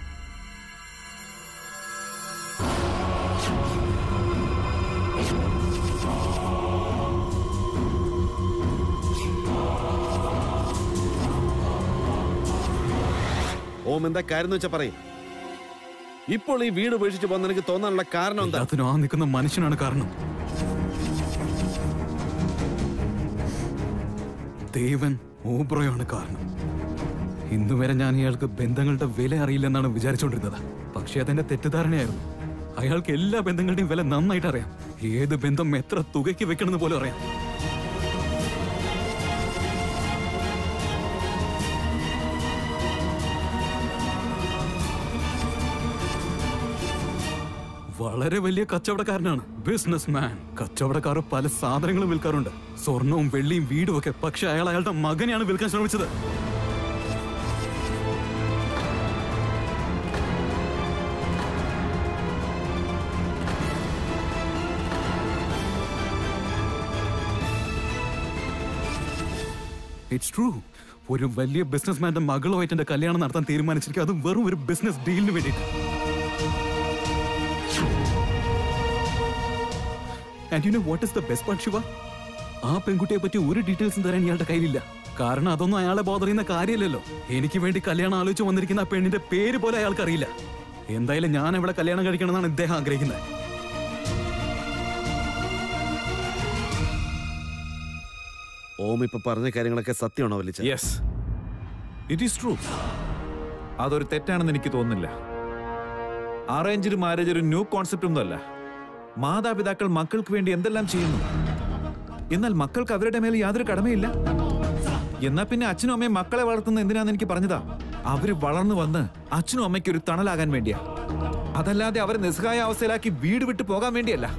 ഓം എന്താ കാര്യം എന്ന് വെച്ചാ പറയും ഇപ്പോൾ ഈ വീട് ഉപേക്ഷിച്ച് പോകാൻ നിനക്ക് തോന്നാനുള്ള കാരണം എന്താ എല്ലാത്തിനും ആ നിൽക്കുന്ന മനുഷ്യനാണ് കാരണം ദേവൻ ഓബ്രോയാണ് കാരണം ഇന്നു വരെ ഞാൻ ഇയാൾക്ക് ബന്ധങ്ങളുടെ വില അറിയില്ലെന്നാണ് വിചാരിച്ചുകൊണ്ടിരുന്നത് പക്ഷേ അതെന്റെ തെറ്റിദ്ധാരണയായിരുന്നു അയാൾക്ക് എല്ലാ ബന്ധങ്ങളുടെയും വില നന്നായിട്ട് അറിയാം ഏത് ബന്ധം എത്ര തുകയ്ക്ക് വെക്കണമെന്ന് പോലും അറിയാം വളരെ വലിയ കച്ചവടക്കാരനാണ് ബിസിനസ് മാൻ കച്ചവടക്കാർ പല സാധനങ്ങളും വിൽക്കാറുണ്ട് സ്വർണവും വെള്ളിയും വീടും ഒക്കെ പക്ഷെ അയാൾ അയാളുടെ മകനെയാണ് വിൽക്കാൻ ശ്രമിച്ചത് ഇറ്റ്സ് ട്രൂ ഒരു വലിയ ബിസിനസ്മാന്റെ മകളുമായിട്ട് എന്റെ കല്യാണം നടത്താൻ തീരുമാനിച്ചിരിക്കും അതും വെറും ഒരു ബിസിനസ് ഡീലിന് വേണ്ടിയിട്ട് and you know what is the best part Shiva ആ പെൺകുട്ടിയെ പറ്റി ഒരു ഡീറ്റെയിൽസും തരാൻ ഇയാളുടെ കയ്യിലില്ല കാരണം അതൊന്നും അയാളെ ബോധർ ചെയ്യുന്ന കാര്യമില്ലല്ലോ എനിക്ക് വേണ്ടി കല്യാണം ആലോചിച്ച് വന്നിരിക്കുന്ന ആ പെണ്ണിന്റെ പേര് പോലും അയാൾക്ക് അറിയില്ല എന്തായാലും ഞാൻ ഇവിടെ കല്യാണം കഴിക്കണമെന്നാണ് ഇദ്ദേഹം ആഗ്രഹിക്കുന്നത് ഓം ഇപ്പൊ പറഞ്ഞ കാര്യങ്ങളൊക്കെ സത്യമാണോ വലിച്ച യെസ് ഇറ്റ് ഈസ് ട്രൂ അതൊരു തെറ്റാണെന്ന് എനിക്ക് തോന്നുന്നില്ല അറേഞ്ച്ഡ് മാരേജ് ഒരു ന്യൂ കോൺസെപ്റ്റ് ഒന്നുമല്ല മാതാപിതാക്കൾ മക്കൾക്ക് വേണ്ടി എന്തെല്ലാം ചെയ്യുന്നു എന്നാൽ മക്കൾക്ക് അവരുടെ മേൽ യാതൊരു കടമയില്ല എന്നാ പിന്നെ അച്ഛനും അമ്മയും മക്കളെ വളർത്തുന്ന എന്തിനാന്ന് എനിക്ക് പറഞ്ഞതാ അവര് വളർന്നു വന്ന് അച്ഛനും അമ്മയ്ക്ക് ഒരു തണലാകാൻ വേണ്ടിയാ അതല്ലാതെ അവരെ നിസ്സഹായ അവസ്ഥയിലാക്കി വീട് വിട്ടു പോകാൻ വേണ്ടിയല്ല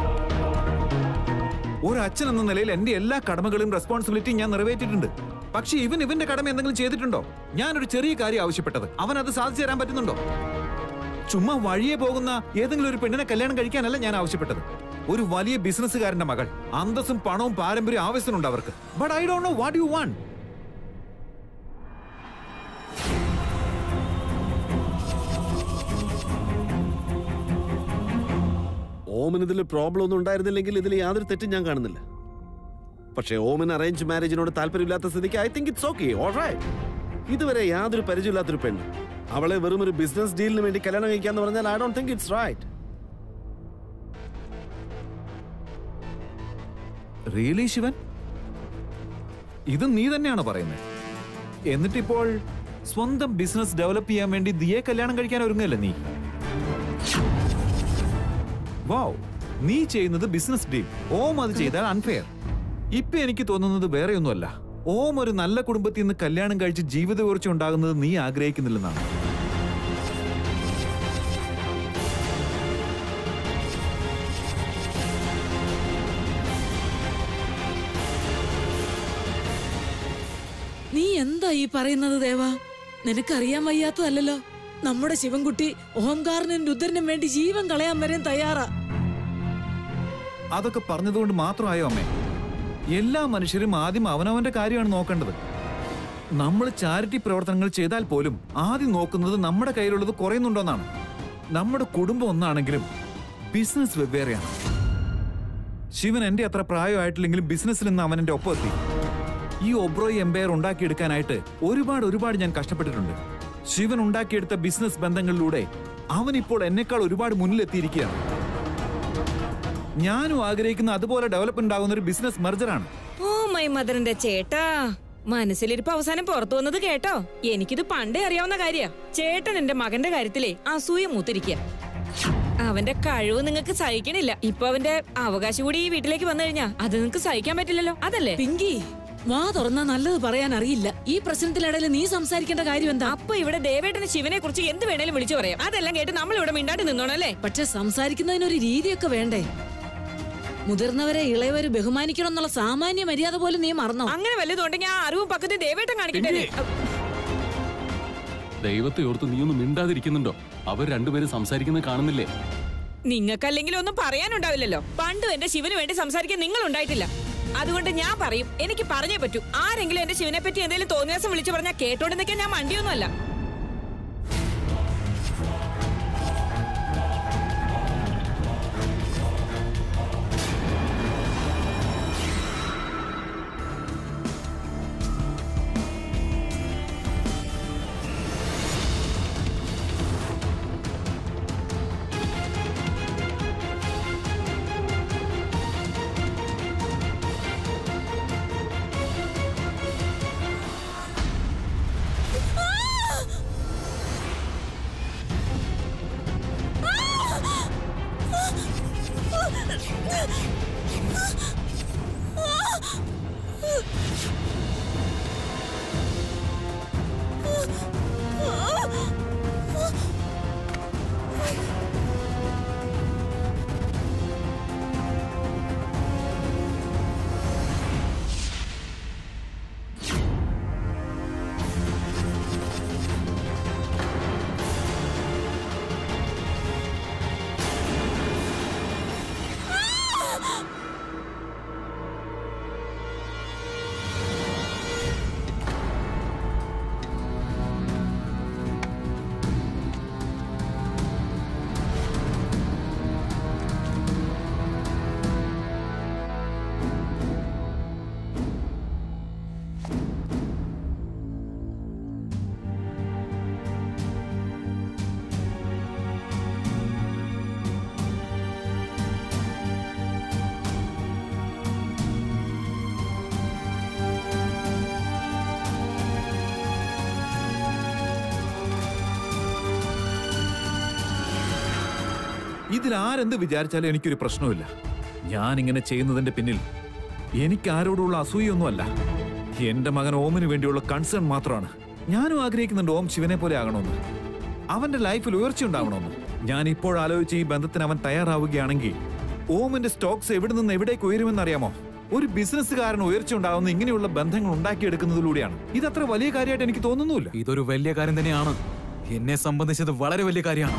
ഒരു അച്ഛൻ എന്ന നിലയിൽ എന്റെ എല്ലാ കടമകളും റെസ്പോൺസിബിലിറ്റിയും ഞാൻ നിറവേറ്റിയിട്ടുണ്ട് പക്ഷേ ഇവൻ ഇവന്റെ കടമ എന്തെങ്കിലും ചെയ്തിട്ടുണ്ടോ ഞാനൊരു ചെറിയ കാര്യം ആവശ്യപ്പെട്ടത് അവൻ അത് സാധിച്ചു തരാൻ പറ്റുന്നുണ്ടോ ചുമ്മാ വഴിയെ പോകുന്ന ഏതെങ്കിലും ഒരു പെണ്ണിനെ കല്യാണം കഴിക്കാനല്ല ഞാൻ ആവശ്യപ്പെട്ടത് ഒരു വലിയ ബിസിനസ്സുകാരന്റെ മകൾ അന്തസ്സും പണവും പാരമ്പര്യം ആവശ്യത്തിനുണ്ട് അവർക്ക് but I don't know what you want ഓമിന് ഇതിൽ പ്രോബ്ലം ഒന്നും ഉണ്ടായിരുന്നില്ലെങ്കിൽ ഇതിൽ യാതൊരു തെറ്റും ഞാൻ കാണുന്നില്ല പക്ഷേ ഓമിന് അറേഞ്ച് മാരേജിനോട് താല്പര്യമില്ലാത്ത സ്ഥിതിക്ക് I think it's okay alright ഇതുവരെ യാതൊരു പരിചയമില്ലാത്തൊരു പെണ്ണ് അവളെ വെറും ഒരു ബിസിനസ് ഡീലിന് വേണ്ടി കല്യാണം കഴിക്കാന്ന് പറഞ്ഞാൽ I don't think it's right really Shivan ഇത് നീ തന്നെയാണ് പറയുന്നത് എന്നിട്ടിപ്പോൾ സ്വന്തം ബിസിനസ് ഡെവലപ്പ് ചെയ്യാൻ വേണ്ടി ദിയെ കല്യാണം കഴിക്കാൻ ഒരുങ്ങല്ലേ നീ വാവ് നീ ചെയ്യുന്നത് ബിസിനസ് ഡീൽ ഓം അത് ചെയ്താൽ അൺഫെയർ ഇപ്പൊ എനിക്ക് തോന്നുന്നത് വേറെ ഒന്നുമല്ല ഓം ഒരു നല്ല കുടുംബത്തിൽ നിന്ന് കല്യാണം കഴിച്ച് ജീവിത ഉയർച്ച ഉണ്ടാകുന്നത് നീ ആഗ്രഹിക്കുന്നില്ലെന്നാണ് നീ എന്താ ഈ പറയുന്നത് ദേവാ നിനക്കറിയാൻ വയ്യാത്തതല്ലല്ലോ നമ്മുടെ ശിവൻകുട്ടി ഓംകാരനും രുദ്രനും വേണ്ടി ജീവൻ കളയാൻ വരെയും തയ്യാറാ അതൊക്കെ പറഞ്ഞതുകൊണ്ട് മാത്രമായോ അമ്മേ എല്ലാ മനുഷ്യരും ആദ്യം അവനവന്റെ കാര്യമാണ് നോക്കേണ്ടത് നമ്മൾ ചാരിറ്റി പ്രവർത്തനങ്ങൾ ചെയ്താൽ പോലും ആദ്യം നോക്കുന്നത് നമ്മുടെ കയ്യിലുള്ളത് കുറയുന്നുണ്ടോന്നാണ് നമ്മുടെ കുടുംബം ഒന്നാണെങ്കിലും ബിസിനസ് വെവ്വേറെയാണ് ശിവൻ എന്റെ അത്ര പ്രായമായിട്ടില്ലെങ്കിലും ബിസിനസ്സിൽ നിന്ന് അവൻ എന്റെ ഒപ്പം എത്തി ഈ ഒബ്രോയ് എംപയർ ഉണ്ടാക്കിയെടുക്കാനായിട്ട് ഒരുപാട് ഒരുപാട് ഞാൻ കഷ്ടപ്പെട്ടിട്ടുണ്ട് ശിവൻ ഉണ്ടാക്കിയെടുത്ത ബിസിനസ് ബന്ധങ്ങളിലൂടെ അവൻ ഇപ്പോൾ എന്നെക്കാൾ ഒരുപാട് മുന്നിലെത്തിയിരിക്കുകയാണ് ഞാനും ആഗ്രഹിക്കുന്ന അതുപോലെ ഡെവലപ്മെന്റ് ആകുന്ന ഒരു ബിസിനസ് മെർജറാണ് ഓ മൈ മദറിന്റെ ചേട്ടാ മനസ്സിലിരിപ്പ് അവസാനം പുറത്തു വന്നത് കേട്ടോ എനിക്കിത് പണ്ടേ അറിയാവുന്ന കാര്യ ചേട്ടൻ എന്റെ മകന്റെ കാര്യത്തിലേ അസൂയ മൂത്തിരിക്കുക അവന്റെ കഴിവ് നിങ്ങൾക്ക് സഹിക്കണില്ല ഇപ്പൊ അവന്റെ അവകാശം കൂടി ഈ വീട്ടിലേക്ക് വന്നു കഴിഞ്ഞാ അത് നിങ്ങൾക്ക് സഹിക്കാൻ പറ്റില്ലല്ലോ അതല്ലേ പിങ്കി വാ തുറന്നാ നല്ലത് പറയാൻ അറിയില്ല ഈ പ്രശ്നത്തിനിടയിൽ നീ സംസാരിക്കേണ്ട കാര്യം എന്താ അപ്പൊ ഇവിടെ ദേവേട്ടന് ശിവനെ കുറിച്ച് എന്ത് വേണേലും വിളിച്ചു പറയാം അതെല്ലാം കേട്ട് നമ്മൾ ഇവിടെ മിണ്ടാണ്ട് നിന്നോണല്ലേ പക്ഷെ സംസാരിക്കുന്നതിനൊരു രീതിയൊക്കെ വേണ്ടേ മുതിർന്നവരെ ഇളയവര് ബഹുമാനിക്കണം എന്നുള്ള സാമാന്യ മര്യാദ പോലും നീ മറന്നോ അങ്ങനെ വല്ലതുണ്ടെങ്കിൽ ആ അറിവും പക്കത്ത് ദേവേട്ടൻ കാണിക്കട്ടെ ദൈവത്തെ ഓർത്ത് നീ ഒന്നും മിണ്ടാതിരിക്കുന്നുണ്ടോ അവർ രണ്ടുപേരും സംസാരിക്കുന്നത് കാണുന്നില്ലേ നിങ്ങൾക്കല്ലെങ്കിൽ ഒന്നും പറയാനുണ്ടാവില്ലല്ലോ പണ്ടും എന്റെ ശിവന് വേണ്ടി സംസാരിക്കാൻ നിങ്ങൾ ഉണ്ടായിട്ടില്ല അതുകൊണ്ട് ഞാൻ പറയും എനിക്ക് പറഞ്ഞേ പറ്റൂ ആരെങ്കിലും എന്റെ ശിവനെ പറ്റി എന്തെങ്കിലും തോന്നിയാസം വിളിച്ചു പറഞ്ഞാൽ കേട്ടോണ്ട് നിൽക്കാൻ ഞാൻ മണ്ടിയൊന്നുമല്ല ഇതിൽ ആരെന്ത് വിചാരിച്ചാലും എനിക്കൊരു പ്രശ്നവുമില്ല ഞാൻ ഇങ്ങനെ ചെയ്യുന്നതിന്റെ പിന്നിൽ എനിക്ക് ആരോടുള്ള അസൂയൊന്നുമല്ല എന്റെ മകൻ ഓമിന് വേണ്ടിയുള്ള കൺസേൺ മാത്രമാണ് ഞാനും ആഗ്രഹിക്കുന്നുണ്ട് ഓം ശിവനെ പോലെ ആകണമെന്ന് അവന്റെ ലൈഫിൽ ഉയർച്ച ഉണ്ടാവണമെന്ന് ഞാൻ ഇപ്പോൾ ആലോചിച്ച് ഈ ബന്ധത്തിന് അവൻ തയ്യാറാവുകയാണെങ്കിൽ ഓമിന്റെ സ്റ്റോക്സ് എവിടെ നിന്ന് എവിടേക്ക് ഉയരുമെന്ന് അറിയാമോ ഒരു ബിസിനസ്സുകാരൻ ഉയർച്ച ഉണ്ടാവുന്ന ഇങ്ങനെയുള്ള ബന്ധങ്ങൾ ഉണ്ടാക്കിയെടുക്കുന്നതിലൂടെയാണ് ഇതത്ര വലിയ കാര്യമായിട്ട് എനിക്ക് തോന്നുന്നുമില്ല ഇതൊരു വലിയ കാര്യം തന്നെയാണ് എന്നെ സംബന്ധിച്ചത് വളരെ വലിയ കാര്യമാണ്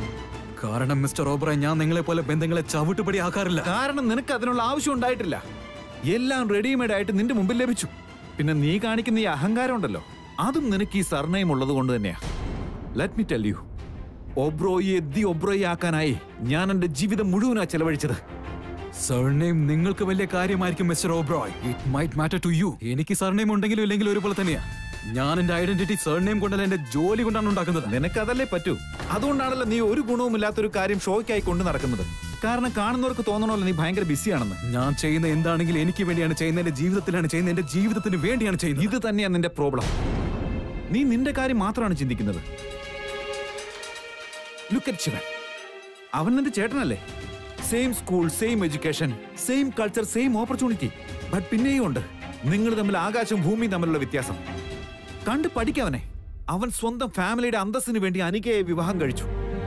കാരണം മിസ്റ്റർ ഓബ്ര ഞാൻ നിങ്ങളെ പോലെ ബന്ധങ്ങളെ ചവിട്ടുപടി ആക്കാറില്ല കാരണം നിനക്ക് അതിനുള്ള ആവശ്യം ഉണ്ടായിട്ടില്ല എല്ലാം റെഡിമെയ്ഡ് ആയിട്ട് നിന്റെ മുമ്പിൽ ലഭിച്ചു പിന്നെ നീ കാണിക്കുന്ന ഈ അഹങ്കാരം ഉണ്ടല്ലോ അതും നിനക്ക് ഈ സർണയം ഉള്ളത് കൊണ്ട് തന്നെയാ ലെറ്റ് മി ടെൽ യു ഒബ്രോയെ ദി ഒബ്രോയെ ആക്കാനായി ഞാൻ എന്റെ ജീവിതം മുഴുവനാ ചെലവഴിച്ചത് സർനെയിം നിങ്ങൾക്ക് വലിയ കാര്യമായിരിക്കും mister Oberoi it might matter to you എനിക്ക് സർനെയിം ഉണ്ടെങ്കിലും ഇല്ലെങ്കിലും ഒരുപോലെ തന്നെയാ ഞാൻ എന്റെ ഐഡന്റിറ്റി സർനെയിം കൊണ്ടല്ല എന്റെ ജോലി കൊണ്ടാണ് ഉണ്ടാക്കുന്നത് നിനക്ക് അതല്ലേ പറ്റൂ അതുകൊണ്ടാണല്ലോ നീ ഒരു ഗുണവുമില്ലാത്തൊരു കാര്യം ഷോയ്ക്കായി കൊണ്ട് നടക്കുന്നത് കാരണം കാണുന്നവർക്ക് തോന്നണമല്ലോ നീ ഭയങ്കര ബിസിയാണെന്ന് ഞാൻ ചെയ്യുന്ന എന്താണെങ്കിലും എനിക്ക് വേണ്ടിയാണ് ചെയ്യുന്നത് എന്റെ ജീവിതത്തിലാണ് ചെയ്യുന്നത് എന്റെ ജീവിതത്തിന് വേണ്ടിയാണ് ചെയ്യുന്നത് ഇത് തന്നെയാണ് നിന്റെ പ്രോബ്ലം നീ നിന്റെ കാര്യം മാത്രമാണ് ചിന്തിക്കുന്നത് ലുക്ക് അറ്റ് ശിവൻ അവൻ നിന്റെ ചേട്ടനല്ലേ same school same education same culture same opportunity but പിന്നെയും ഉണ്ട് നിങ്ങൾ തമ്മിൽ ആകാശവും ഭൂമിയും തമ്മിലുള്ള വ്യത്യാസം കണ്ട് പഠിക്കവനെ അവൻ സ്വന്തം ഫാമിലിയുടെ അന്തസ്സിന് വേണ്ടി അനികയെ വിവാഹം കഴിച്ചു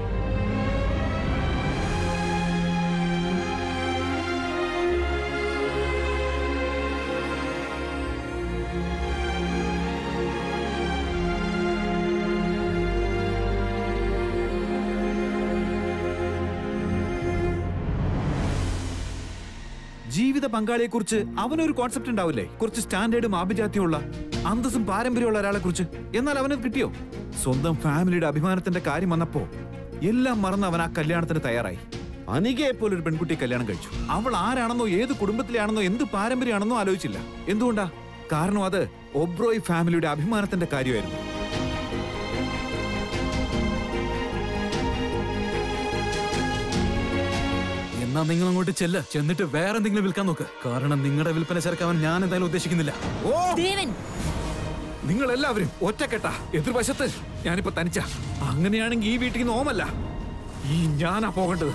ജീവിത പങ്കാളിയെക്കുറിച്ച് അവനൊരു കോൺസെപ്റ്റ് ഉണ്ടാവില്ലേ കുറച്ച് സ്റ്റാൻഡേർഡും ആഭിജാത്യമുള്ള അന്തസ്സും പാരമ്പര്യമുള്ള ഒരാളെ കുറിച്ച് എന്നാൽ അവനത് കിട്ടിയോ സ്വന്തം ഫാമിലിയുടെ അഭിമാനത്തിന്റെ കാര്യം വന്നപ്പോ എല്ലാം മറന്ന് അവൻ ആ കല്യാണത്തിന് തയ്യാറായി അനികയെ പോലെ ഒരു പെൺകുട്ടിയെ കല്യാണം കഴിച്ചു അവൾ ആരാണെന്നോ ഏത് കുടുംബത്തിലാണെന്നോ എന്ത് പാരമ്പര്യമാണെന്നോ ആലോചിച്ചില്ല എന്തുകൊണ്ടാ കാരണം അത് ഒബ്രോയ് ഫാമിലിയുടെ അഭിമാനത്തിന്റെ കാര്യമായിരുന്നു എന്നാ നിങ്ങൾ അങ്ങോട്ട് ചെല്ല് ചെന്നിട്ട് വേറെ എന്തെങ്കിലും വിൽക്കാൻ നോക്ക് കാരണം നിങ്ങളുടെ വിൽപ്പന ചേർക്കാൻ ഞാൻ എന്തായാലും ഉദ്ദേശിക്കുന്നില്ല ഓ ദേവൻ നിങ്ങൾ എല്ലാവരും ഒറ്റക്കെട്ട എതിർവശത്ത് ഞാനിപ്പോ തനിച്ച അങ്ങനെയാണെങ്കിൽ ഈ വീട്ടിൽ നിന്ന് ഓമല്ല ഈ ഞാനാ പോകേണ്ടത്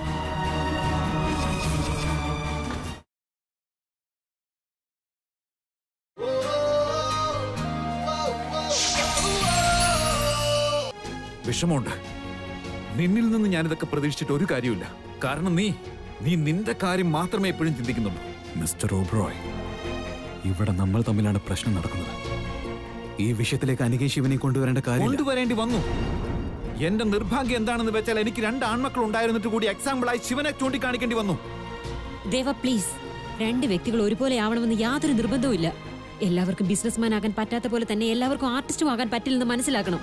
വിഷമമുണ്ട് നിന്നിൽ നിന്ന് ഞാനിതൊക്കെ പ്രതീക്ഷിച്ചിട്ട് ഒരു കാര്യമില്ല കാരണം നീ നീ നിന്റെ കാര്യം മാത്രമേ എപ്പോഴും ചിന്തിക്കുന്നുള്ളൂ മിസ്റ്റർ ഓബ്രോയ് ഇവിടെ നമ്മൾ തമ്മിലാണ് പ്രശ്നം നടക്കുന്നത് ഈ വിഷയത്തിലേക്ക് അനികേ ശിവനെ കൊണ്ടുവരേണ്ട കാര്യം കൊണ്ടുവരേണ്ടി വന്നു എന്റെ നിർഭാഗ്യം എന്താണെന്ന് വെച്ചാൽ എനിക്ക് രണ്ട് ആൺമക്കൾ ഉണ്ടായിരുന്നിട്ട് കൂടി എക്സാമ്പിളായി ശിവനെ ചൂണ്ടിക്കാണിക്കേണ്ടി വന്നു ദേവ പ്ലീസ് രണ്ട് വ്യക്തികൾ ഒരുപോലെ ആവണമെന്ന് യാതൊരു നിർബന്ധവും ഇല്ല എല്ലാവർക്കും ബിസിനസ്മാൻ ആകാൻ പറ്റാത്ത പോലെ തന്നെ എല്ലാവർക്കും ആർട്ടിസ്റ്റും ആകാൻ പറ്റില്ലെന്ന് മനസ്സിലാക്കണം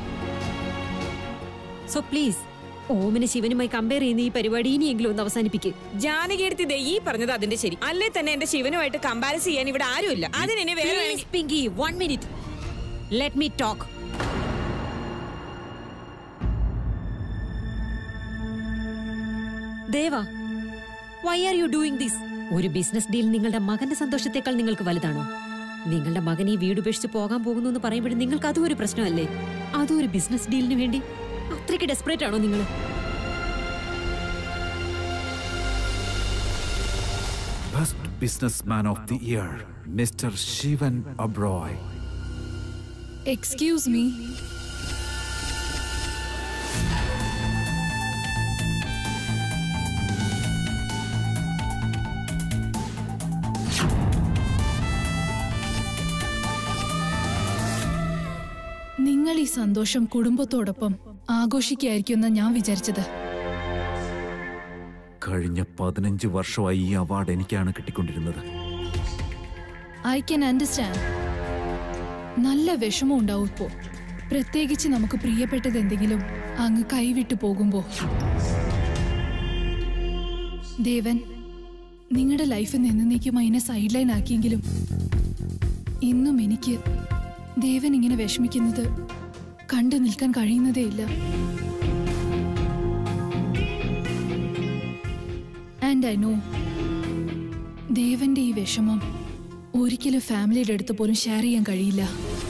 സോ പ്ലീസ് ഓമിനെ ശിവനുമായി കമ്പയർ ചെയ്യുന്ന ഈ പരിപാടി ഇനിയെങ്കിലും ഒന്ന് അവസാനിപ്പിക്കുക ജാനകിയെടുത്ത് ദേ ഈ പറഞ്ഞത് അതിന്റെ ശരി അല്ലേ തന്നെ എന്റെ ശിവനുമായിട്ട് കമ്പാരിസ് ചെയ്യാൻ ഇവിടെ ആരുമില്ല അതിനെ വേറെ വേണമെങ്കിൽ- Pinky one minute let me talk Deva why are you doing this ഒരു ബിസിനസ് ഡീൽ നിങ്ങളുടെ മകന്റെ സന്തോഷത്തെക്കാൾ നിങ്ങൾക്ക് വലുതാണോ നിങ്ങളുടെ മകൻ ഈ വീട് ഉപേക്ഷിച്ച് പോകാൻ പോകുന്നു എന്ന് പറയുമ്പോഴും നിങ്ങൾക്ക് അതും ഒരു പ്രശ്നമല്ലേ അതും ഒരു ബിസിനസ് ഡീലിന് വേണ്ടി അത്രയ്ക്ക് ഡെസ്പറേറ്റ് ആണോ നിങ്ങൾ best business man of the year mister Shivan Oberoi excuse me നിങ്ങൾ ഈ സന്തോഷം കുടുംബത്തോടൊപ്പം ആഘോഷിക്കായിരിക്കുമെന്ന് ഞാൻ വിചാരിച്ചത് കഴിഞ്ഞ പതിനഞ്ച് വർഷമായി ഈ അവാർഡ് എനിക്കാണ് കിട്ടിക്കൊണ്ടിരുന്നത് ഐ ക്യാൻ അണ്ടർസ്റ്റാൻഡ് നല്ല വിഷമം ഉണ്ടാവും ഇപ്പോ പ്രത്യേകിച്ച് നമുക്ക് പ്രിയപ്പെട്ടത് എന്തെങ്കിലും അങ്ങ് കൈവിട്ടു പോകുമ്പോ ദേവൻ നിങ്ങളുടെ ലൈഫ് എന്നേക്കുമായി എന്നെ സൈഡ് ലൈൻ ആക്കിയെങ്കിലും ഇന്നും എനിക്ക് ദേവൻ ഇങ്ങനെ വിഷമിക്കുന്നത് കണ്ടു നിൽക്കാൻ കഴിയുന്നതേയില്ല ആൻഡ് ഐ നോ ദേവന്റെ ഈ വിഷമം ഒരിക്കലും ഫാമിലിയുടെ അടുത്ത് പോലും ഷെയർ ചെയ്യാൻ കഴിയില്ല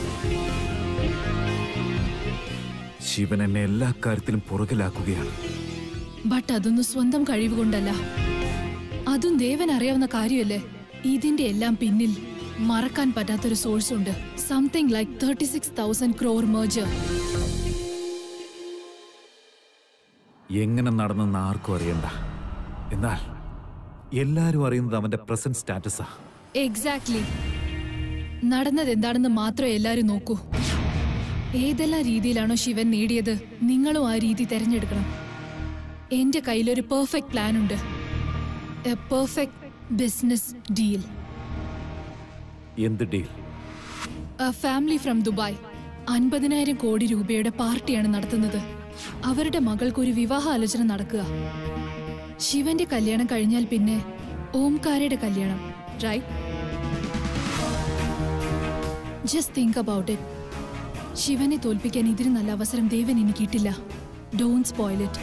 ശിവൻ എന്നെ എല്ലാ കാര്യത്തിലും പുറകിലാക്കുകയാണ് ബട്ട് അതൊന്നും സ്വന്തം കഴിവ് കൊണ്ടല്ല അതും ദേവൻ അറിയാവുന്ന കാര്യമല്ലേ ഇതിന്റെ എല്ലാം പിന്നിൽ മറക്കാൻ പറ്റാത്തൊരു സോഴ്സ് ഉണ്ട് something like thirty six thousand crore major എങ്ങനെ നടന്നെന്ന് ആർക്കും അറിയണ്ട എന്നാൽ എല്ലാരും അറിയുന്നത് അവന്റെ പ്രസന്റ് സ്റ്റാറ്റസാ എക്സാക്ട്ലി നടന്നത് എന്താണെന്ന് മാത്രം എല്ലാരും നോക്കൂ ഏതെല്ലാം രീതിയിലാണോ ശിവൻ നേടിയത് നിങ്ങളും ആ രീതി തിരഞ്ഞെടുക്കണം എന്റെ കയ്യിലൊരു പെർഫെക്റ്റ് പ്ലാൻ ഉണ്ട് എ പെർഫെക്റ്റ് ബിസിനസ് ഡീൽ എന്ത് deal a family from Dubai അൻപതിനായിരം കോടി രൂപയുടെ പാർട്ടിയാണ് നടത്തുന്നത് അവരുടെ മകൾക്ക് ഒരു വിവാഹാലോചന നടക്കുക ശിവന്റെ കല്യാണം കഴിഞ്ഞാൽ പിന്നെ ഓംകാരയുടെ കല്യാണം right just think about it ശിവനെ തോൽപ്പിക്കാൻ ഇതിന് നല്ല അവസരം ദേവൻ ഇനി കിട്ടില്ല ഡോണ്ട് സ്പോയിൽ ഇറ്റ്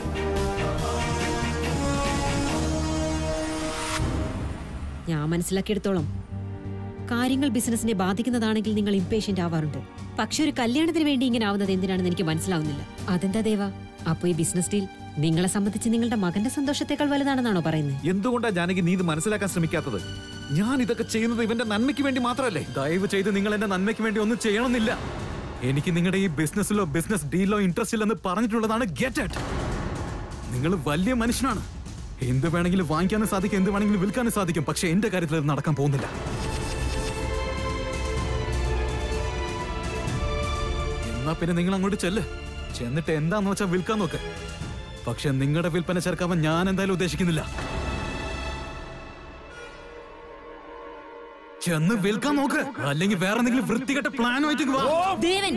ഞാൻ മനസ്സിലാക്കിയെടുത്തോളം കാര്യങ്ങൾ ബിസിനസിനെ ബാധിക്കുന്നതാണെങ്കിൽ നിങ്ങൾ ഇംപേഷ്യന്റ് ആവാറുണ്ട് പക്ഷെ ഒരു കല്യാണത്തിന് വേണ്ടി ഇങ്ങനെ ആവുന്നത് എന്തിനാണെന്ന് എനിക്ക് മനസ്സിലാവുന്നില്ല അതെന്താ ദേവ അപ്പൊ ഈ ബിസിനസ് ഡീൽ നിങ്ങളെ സംബന്ധിച്ച് നിങ്ങളുടെ മകന്റെ സന്തോഷത്തെക്കാൾ വലുതാണെന്നാണോ പറയുന്നത് എന്തുകൊണ്ടാ ജാനകി നീ ഇത് മനസ്സിലാക്കാൻ ശ്രമിക്കാത്തത് ഞാൻ ഇതൊക്കെ ചെയ്യുന്നത് ഇവന്റെ നന്മയ്ക്ക് വേണ്ടി മാത്രമല്ലേ ദയവ് ചെയ്ത് നിങ്ങൾ എന്റെ നന്മയ്ക്ക് വേണ്ടി ഒന്നും ചെയ്യണമെന്നില്ല എനിക്ക് നിങ്ങളുടെ ഈ ബിസിനസ്സിലോ ബിസിനസ് ഡീലിലോ ഇൻട്രസ്റ്റ് ഇല്ലെന്ന് പറഞ്ഞിട്ടുള്ളതാണ് ഗെറ്റ് അറ്റ് നിങ്ങൾ വലിയ മനുഷ്യനാണ് എന്ത് വേണമെങ്കിലും വാങ്ങിക്കാനും സാധിക്കും എന്ത് വേണമെങ്കിലും വിൽക്കാനും സാധിക്കും പക്ഷെ എന്റെ കാര്യത്തിൽ അത് നടക്കാൻ പോകുന്നില്ല എന്നാ പിന്നെ നിങ്ങൾ അങ്ങോട്ട് ചെല്ല് ചെന്നിട്ട് എന്താന്ന് വെച്ചാൽ വിൽക്കാൻ നോക്ക് പക്ഷെ നിങ്ങളുടെ വിൽപ്പന ചേർക്കാമെന്ന് ഞാൻ എന്തായാലും ഉദ്ദേശിക്കുന്നില്ല ചെന്ന് വിൽക്കാൻ നോക്ക് അല്ലെങ്കിൽ വേറെ എന്തെങ്കിലും വൃത്തികെട്ട പ്ലാനുമായിട്ട് വാ ദേവൻ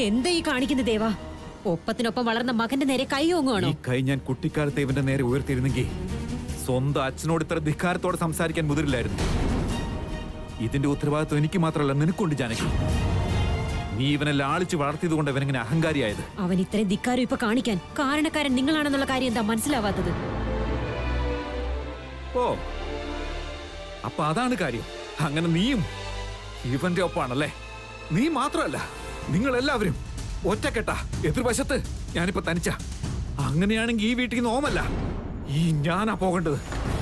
എന്താ ഈ കാണിക്കുന്ന ദേവാ ഒപ്പത്തിനൊപ്പം വളർന്ന മകന്റെ നേരെ കൈ ഓങ്ങുവാണോ ഈ കൈ ഞാൻ കുട്ടിക്കാലത്ത് ഇവന്റെ നേരെ ഉയർത്തിയിരുന്നെങ്കിൽ സ്വന്തം അച്ഛനോട് ഇത്ര ധിക്കാരത്തോടെ സംസാരിക്കാൻ മുതിരില്ലായിരുന്നു ഇതിന്റെ ഉത്തരവാദിത്വം എനിക്ക് മാത്രമല്ല നിനക്കുണ്ട് ജാനകി നീ ഇവനെ ലാളിച്ച് വളർത്തിയത് കൊണ്ട് ഇവനെങ്ങനെ അഹങ്കാരിയായത് അവൻ ഇത്രയും ധിക്കാരം ഇപ്പൊ കാണിക്കാൻ കാരണക്കാരൻ നിങ്ങളാണെന്നുള്ള കാര്യം എന്താ മനസ്സിലാവാത്തത് ഓ അപ്പൊ അതാണ് കാര്യം അങ്ങനെ നീയും ഇവന്റെ ഒപ്പാണല്ലേ നീ മാത്രമല്ല നിങ്ങൾ എല്ലാവരും ഒറ്റക്കെട്ട എതിർവശത്ത് ഞാനിപ്പോ തനിച്ച അങ്ങനെയാണെങ്കിൽ ഈ വീട്ടിൽ നിന്ന് ഓമല്ല ഈ ഞാനാ പോകേണ്ടത്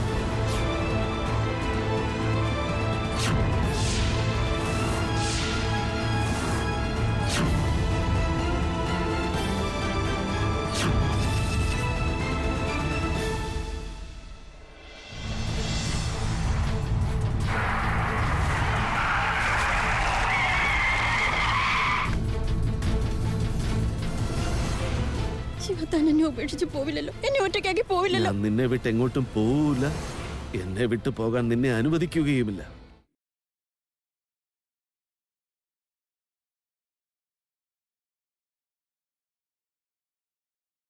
ശിവ താൻ എന്നെ ഉപേക്ഷിച്ച് പോവില്ലല്ലോ എന്നെ ഒറ്റയ്ക്കാക്കി പോവില്ലല്ലോ ഞാൻ നിന്നെ വിട്ട് എങ്ങോട്ടും പോവില്ല എന്നെ വിട്ടു പോകാൻ നിന്നെ അനുവദിക്കുകയുമില്ല